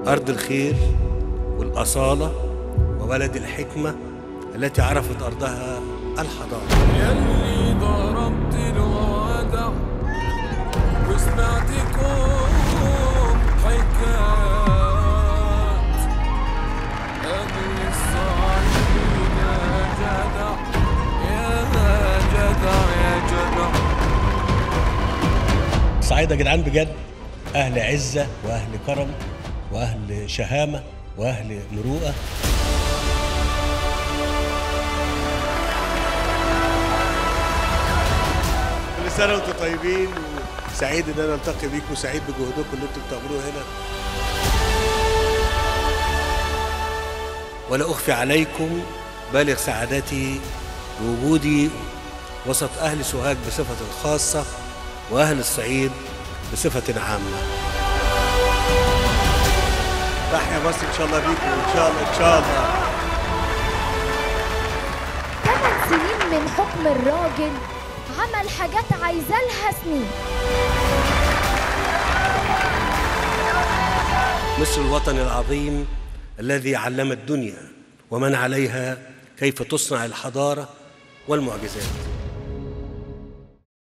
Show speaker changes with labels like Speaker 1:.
Speaker 1: أرض الخير والأصالة وبلد الحكمة التي عرفت أرضها الحضارة
Speaker 2: يلي ضربت الوضع وسمعتكم حكايات أهل الصعيد يا جدع يا جدع يا جدع
Speaker 1: الصعيد يا جدعان بجد أهل عزة وأهل كرم وأهل شهامة وأهل مروءة كل سنة وأنتم طيبين وسعيد إن أنا ألتقي بيكم وسعيد بجهودكم اللي أنتم بتعملوه هنا ولا أخفي عليكم بالغ سعادتي بوجودي وسط أهل سوهاج بصفة خاصة وأهل الصعيد بصفة عامة تحيا مصر إن شاء الله بيكم إن شاء الله إن شاء الله
Speaker 3: ثمان سنين من حكم الراجل عمل حاجات عايزة لها سنين
Speaker 1: مصر الوطن العظيم الذي علم الدنيا ومن عليها كيف تصنع الحضارة والمعجزات